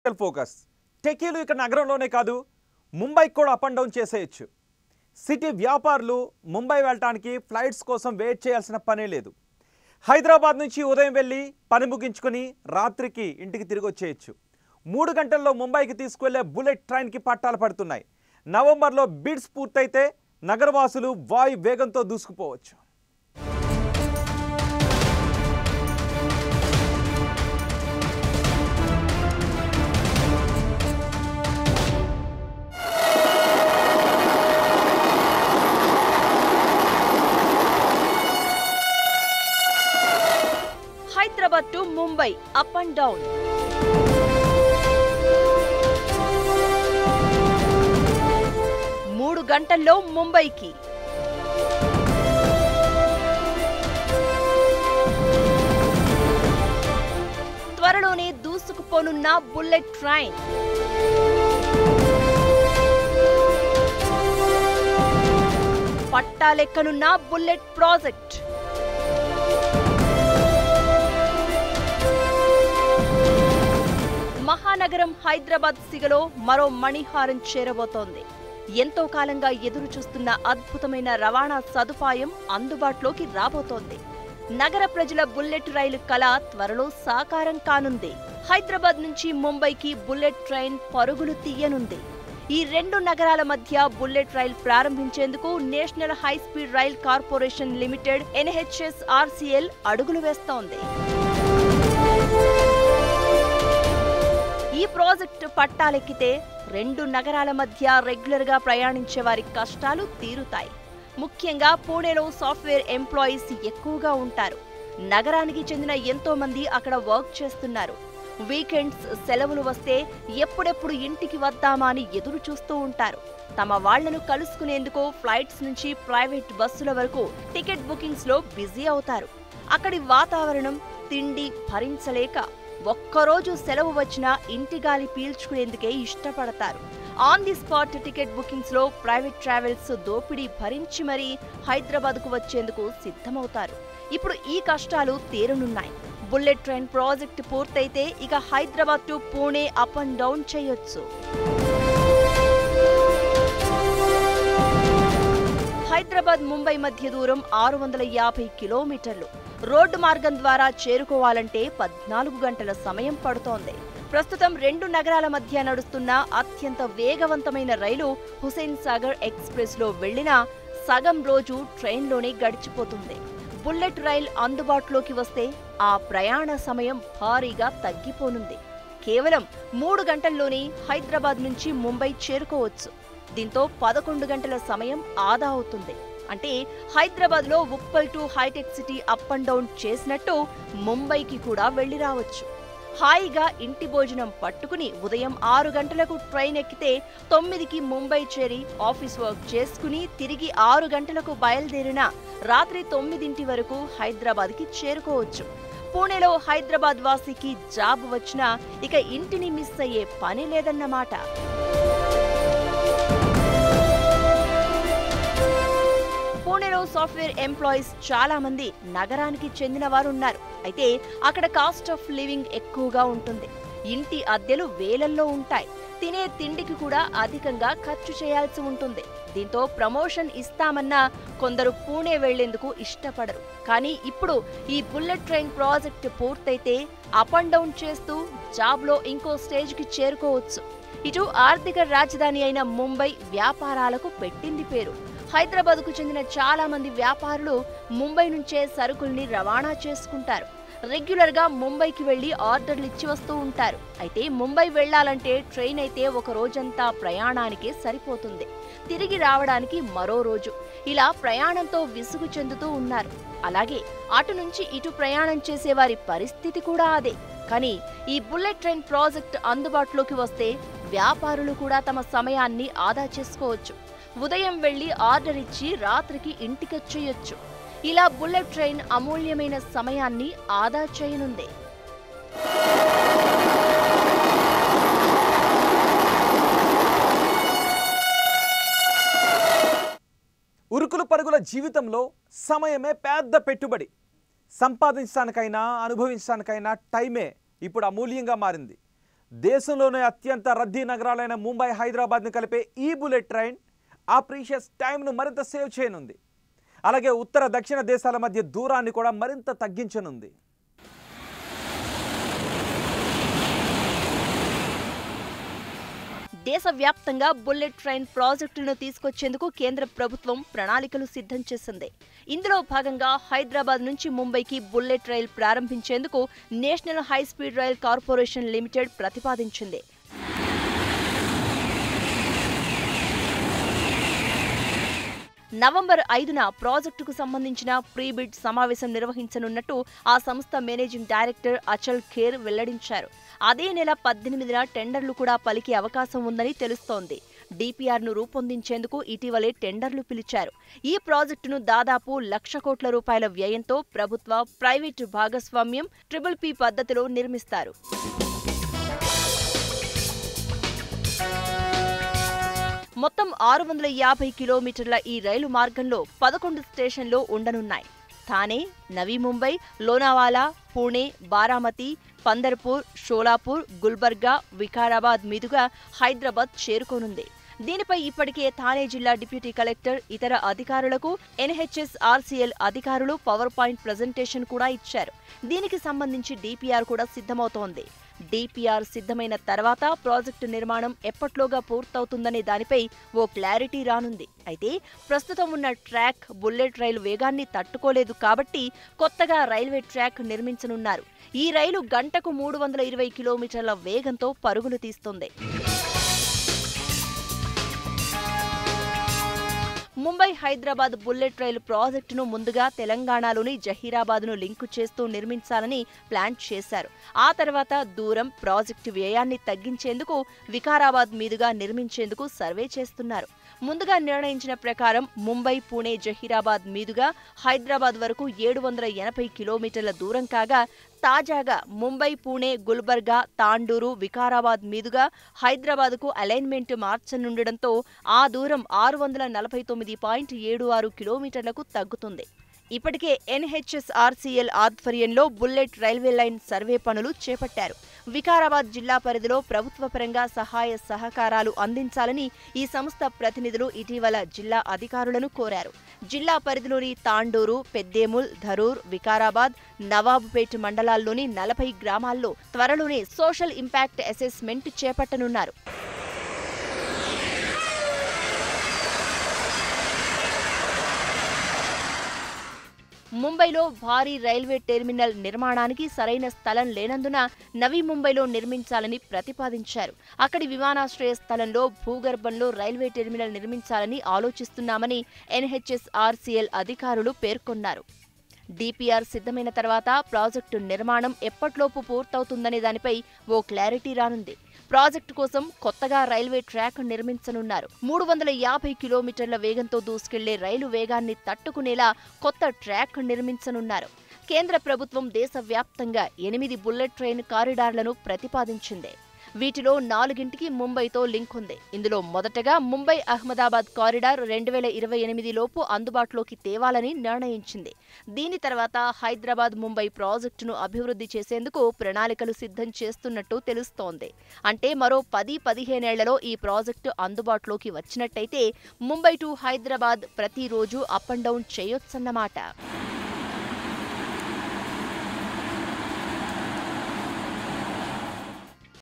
political focus టెకీలు ఇక్కడ నగరంలోనే కాదు ముంబైకి కూడా అప్ అండ్ డౌన్ చేసేయచ్చు సిటీ వ్యాపారులు ముంబై వెళ్ళటానికి ఫ్లైట్స్ కోసం వెయిట్ చేయాల్సిన పనే లేదు హైదరాబాద్ నుంచి ఉదయం వెళ్ళి పని ముగించుకొని రాత్రికి ఇంటికి తిరిగి వచ్చేయచ్చు మూడు గంటల్లో ముంబైకి తీసుకువెళ్లే బుల్లెట్ ట్రైన్కి పట్టాలు పడుతున్నాయి నవంబర్లో బిడ్స్ పూర్తయితే నగరవాసులు వాయు వేగంతో దూసుకుపోవచ్చు Hyderabad to Mumbai up and down మూడు గంటల్లో ముంబైకి త్వరలోనే దూసుకుపోనున్న బుల్లెట్ ట్రైన్ పట్టాలెక్కనున్న బుల్లెట్ ప్రాజెక్ట్ మహానగరం హైదరాబాద్ సిగలో మరో మణిహారం చేరబోతోంది ఎంతో కాలంగా ఎదురు చూస్తున్న అద్భుతమైన రవాణా సదుపాయం అందుబాటులోకి రాబోతోంది నగర ప్రజల బుల్లెట్ రైలు కళ త్వరలో సాకారం కానుంది హైదరాబాద్ నుంచి ముంబైకి బుల్లెట్ ట్రైన్ పరుగులు తీయనుంది ఈ రెండు నగరాల మధ్య బుల్లెట్ రైల్ ప్రారంభించేందుకు national high speed rail corporation limited NHSRCL అడుగులు వేస్తోంది ఈ ప్రాజెక్టు పట్టాలెక్కితే రెండు నగరాల మధ్య రెగ్యులర్ గా ప్రయాణించే వారి కష్టాలు తీరుతాయి ముఖ్యంగా పూణేలో సాఫ్ట్వేర్ ఎంప్లాయీస్ ఎక్కువగా ఉంటారు నగరానికి చెందిన ఎంతో మంది అక్కడ వర్క్ చేస్తున్నారు వీకెండ్స్ సెలవులు వస్తే ఎప్పుడెప్పుడు ఇంటికి వద్దామా అని ఎదురు చూస్తూ ఉంటారు తమ వాళ్లను కలుసుకునేందుకు ఫ్లైట్స్ నుంచి ప్రైవేట్ బస్సుల వరకు టికెట్ బుకింగ్స్ లో బిజీ అవుతారు అక్కడి వాతావరణం తిండి భరించలేక ఒక్కరోజు సెలవు వచ్చినా ఇంటి గాలి పీల్చుకునేందుకే ఇష్టపడతారు on the spot ticket bookings లో ప్రైవేట్ ట్రావెల్స్ దోపిడీ భరించి మరీ హైదరాబాద్ కు వచ్చేందుకు సిద్ధమవుతారు ఇప్పుడు ఈ కష్టాలు తీరనున్నాయి బుల్లెట్ ట్రైన్ ప్రాజెక్ట్ పూర్తయితే ఇక Hyderabad to Pune up and down చేయొచ్చు హైదరాబాద్ ముంబై మధ్య దూరం ఆరు వందల యాభై కిలోమీటర్లు రోడ్డు మార్గం ద్వారా చేరుకోవాలంటే పద్నాలుగు గంటల సమయం పడుతోంది ప్రస్తుతం రెండు నగరాల మధ్య నడుస్తున్న అత్యంత వేగవంతమైన రైలు హుసేన్ సాగర్ ఎక్స్ప్రెస్ లో వెళ్లినా సగం రోజు ట్రైన్లోనే గడిచిపోతుంది బుల్లెట్ రైల్ అందుబాటులోకి వస్తే ఆ ప్రయాణ సమయం భారీగా తగ్గిపోనుంది కేవలం మూడు గంటల్లోనే హైదరాబాద్ నుంచి ముంబై చేరుకోవచ్చు దీంతో పదకొండు గంటల సమయం ఆదా అవుతుంది అంటే హైదరాబాద్ లో Uppal to hitech city up and down చేసినట్టు ముంబైకి కూడా వెళ్లి రావచ్చు హాయిగా ఇంటి భోజనం పట్టుకుని ఉదయం ఆరు గంటలకు ట్రైన్ ఎక్కితే తొమ్మిదికి ముంబై చేరి ఆఫీస్ వర్క్ చేసుకుని తిరిగి ఆరు గంటలకు బయలుదేరిన రాత్రి తొమ్మిదింటి వరకు హైదరాబాద్కి చేరుకోవచ్చు పూణేలో హైదరాబాద్ వాసికి జాబ్ వచ్చినా ఇక ఇంటిని మిస్ అయ్యే పని లేదన్నమాట పూణేలో సాఫ్ట్వేర్ ఎంప్లాయీస్ చాలా మంది నగరానికి చెందిన వారు ఉన్నారు అయితే అక్కడ కాస్ట్ ఆఫ్ లివింగ్ ఎక్కువగా ఉంటుంది ఇంటి అద్దెలు వేలల్లో ఉంటాయి తినే తిండికి కూడా అధికంగా ఖర్చు చేయాల్సి ఉంటుంది దీంతో ప్రమోషన్ ఇస్తామన్నా కొందరు పూణే వెళ్లేందుకు ఇష్టపడరు కానీ ఇప్పుడు ఈ బుల్లెట్ ట్రైన్ ప్రాజెక్ట్ పూర్తయితే అప్ అండ్ డౌన్ చేస్తూ జాబ్లో ఇంకో స్టేజ్కి చేరుకోవచ్చు ఇటు ఆర్థిక రాజధాని అయిన ముంబై వ్యాపారాలకు పెట్టింది పేరు హైదరాబాద్ కు చెందిన చాలా మంది వ్యాపారులు ముంబై నుంచే సరుకుల్ని రవాణా చేసుకుంటారు రెగ్యులర్ గా ముంబైకి వెళ్లి ఆర్డర్లు ఇచ్చి వస్తూ ఉంటారు అయితే ముంబై వెళ్లాలంటే ట్రైన్ అయితే ఒక రోజంతా ప్రయాణానికే సరిపోతుంది తిరిగి రావడానికి మరో రోజు ఇలా ప్రయాణంతో విసుగు చెందుతూ ఉన్నారు అలాగే అటు నుంచి ఇటు ప్రయాణం చేసే వారి పరిస్థితి కూడా అదే కానీ ఈ బుల్లెట్ ట్రైన్ ప్రాజెక్ట్ అందుబాటులోకి వస్తే వ్యాపారులు కూడా తమ సమయాన్ని ఆదా చేసుకోవచ్చు ఉదయం వెళ్లి ఆర్డర్ ఇచ్చి రాత్రికి ఇంటికొచ్చేయొచ్చు ఇలా బుల్లెట్ ట్రైన్ అమూల్యమైన సమయాన్ని ఆదా చేయనుంది ఉరుకులు పరుగుల జీవితంలో సమయమే పెద్ద పెట్టుబడి సంపాదించడానికైనా అనుభవించడానికైనా టైమే ఇప్పుడు అమూల్యంగా మారింది దేశంలోనే అత్యంత రద్దీ నగరాలైన ముంబై హైదరాబాద్ని కలిపే ఈ బుల్లెట్ ట్రైన్ ఆ ప్రీషియస్ టైంను మరింత సేవ్ చేయనుంది అలాగే ఉత్తర దక్షిణ దేశాల మధ్య దూరాన్ని కూడా మరింత తగ్గించనుంది దేశవ్యాప్తంగా బుల్లెట్ ట్రైన్ ప్రాజెక్టులను తీసుకొచ్చేందుకు కేంద్ర ప్రభుత్వం ప్రణాళికలు సిద్ధం చేసింది ఇందులో భాగంగా హైదరాబాద్ నుంచి ముంబైకి బుల్లెట్ రైల్ ప్రారంభించేందుకు national high speed rail corporation limited ప్రతిపాదించింది నవంబర్ ఐదున ప్రాజెక్టుకు సంబంధించిన ప్రీ బిడ్ సమావేశం నిర్వహించనున్నట్టు ఆ సంస్థ మేనేజింగ్ డైరెక్టర్ అచల్ ఖేర్ వెల్లడించారు అదే నెల పద్దెనిమిదిన టెండర్లు కూడా పలికే అవకాశం ఉందని తెలుస్తోంది డిపిఆర్ ను రూపొందించేందుకు ఇటీవలే టెండర్లు పిలిచారు ఈ ప్రాజెక్టును దాదాపు లక్ష కోట్ల రూపాయల వ్యయంతో ప్రభుత్వ ప్రైవేటు భాగస్వామ్యం ట్రిపుల్ పి పద్ధతిలో నిర్మిస్తారు మొత్తం ఆరు వందల యాభై కిలోమీటర్ల ఈ రైలు మార్గంలో పదకొండు స్టేషన్లు ఉండనున్నాయి థానే నవీ ముంబై లోనావాలా పూణే బారామతి పందర్పూర్ షోలాపూర్ గుల్బర్గా వికారాబాద్ మీదుగా హైదరాబాద్ చేరుకోనుంది దీనిపై ఇప్పటికే థానే జిల్లా డిప్యూటీ కలెక్టర్ ఇతర అధికారులకు ఎన్హెచ్ఎస్ ఆర్సీఎల్ అధికారులు పవర్ పాయింట్ ప్రజెంటేషన్ కూడా ఇచ్చారు దీనికి సంబంధించి డిపిఆర్ కూడా సిద్ధమవుతోంది డిపిఆర్ సిద్ధమైన తర్వాత ప్రాజెక్టు నిర్మాణం ఎప్పట్లోగా పూర్తవుతుందనే దానిపై ఓ క్లారిటీ రానుంది అయితే ప్రస్తుతం ఉన్న ట్రాక్ బుల్లెట్ రైలు వేగాన్ని తట్టుకోలేదు కాబట్టి కొత్తగా రైల్వే ట్రాక్ నిర్మించనున్నారు ఈ రైలు గంటకు మూడు వందల ఇరవై కిలోమీటర్ల వేగంతో పరుగులు తీస్తుంది ముంబై హైదరాబాద్ బుల్లెట్ రైలు ప్రాజెక్టును ముందుగా తెలంగాణలోని జహీరాబాద్ను లింకు చేస్తూ నిర్మించాలని ప్లాన్ చేశారు ఆ తర్వాత దూరం ప్రాజెక్టు వ్యయాన్ని తగ్గించేందుకు వికారాబాద్ మీదుగా నిర్మించేందుకు సర్వే చేస్తున్నారు ముందుగా నిర్ణయించిన ప్రకారం ముంబై పూణే జహీరాబాద్ మీదుగా హైదరాబాద్ వరకు ఏడు వందల ఎనభై కిలోమీటర్ల దూరం కాగా తాజాగా ముంబై పూణే గుల్బర్గా తాండూరు వికారాబాద్ మీదుగా హైదరాబాద్కు అలైన్మెంట్ మార్చనుండడంతో ఆ దూరం ఆరు వందల నలభై తొమ్మిది పాయింట్ ఏడు ఆరు కిలోమీటర్లకు తగ్గుతుంది ఇప్పటికే ఎన్హెచ్ఎస్ఆర్సీఎల్ ఆధ్వర్యంలో బుల్లెట్ రైల్వే లైన్ సర్వే పనులు చేపట్టారు వికారాబాద్ జిల్లా పరిధిలో ప్రభుత్వ పరంగా సహాయ సహకారాలు అందించాలని ఈ సంస్థ ప్రతినిధులు ఇటీవల జిల్లా అధికారులను కోరారు జిల్లా పరిధిలోని తాండూరు పెద్దేముల్ ధరూర్ వికారాబాద్ నవాబుపేట్ మండలాల్లోని నలభై గ్రామాల్లో త్వరలోనే సోషల్ ఇంపాక్ట్ అసెస్మెంట్ చేపట్టనున్నారు ముంబైలో భారీ రైల్వే టెర్మినల్ నిర్మాణానికి సరైన స్థలం లేనందున నవీ ముంబైలో నిర్మించాలని ప్రతిపాదించారు అక్కడి విమానాశ్రయ స్థలంలో భూగర్భంలో రైల్వే టెర్మినల్ నిర్మించాలని ఆలోచిస్తున్నామని ఎన్హెచ్ఎస్ఆర్సీఎల్ అధికారులు పేర్కొన్నారు డిపిఆర్ సిద్ధమైన తర్వాత ప్రాజెక్టు నిర్మాణం ఎప్పట్లోపు పూర్తవుతుందనే దానిపై ఓ క్లారిటీ రానుంది ప్రాజెక్టు కోసం కొత్తగా రైల్వే ట్రాక్ నిర్మించనున్నారు మూడు వందల యాభై కిలోమీటర్ల వేగంతో దూసుకెళ్లే రైలు వేగాన్ని తట్టుకునేలా కొత్త ట్రాక్ నిర్మించనున్నారు కేంద్ర ప్రభుత్వం దేశవ్యాప్తంగా ఎనిమిది బుల్లెట్ ట్రైన్ కారిడార్లను ప్రతిపాదించింది వీటిలో నాలుగింటికి ముంబైతో లింక్ ఉంది ఇందులో మొదటగా ముంబై అహ్మదాబాద్ కారిడార్ రెండు వేల ఇరవై ఎనిమిది లోపు అందుబాటులోకి తేవాలని నిర్ణయించింది దీని తర్వాత హైదరాబాద్ ముంబై ప్రాజెక్టును అభివృద్ధి చేసేందుకు ప్రణాళికలు సిద్ధం చేస్తున్నట్టు తెలుస్తోంది అంటే మరో పది పదిహేనేళ్లలో ఈ ప్రాజెక్టు అందుబాటులోకి వచ్చినట్టయితే ముంబై టు హైదరాబాద్ ప్రతిరోజు అప్ అండ్ డౌన్ చేయొచ్చన్నమాట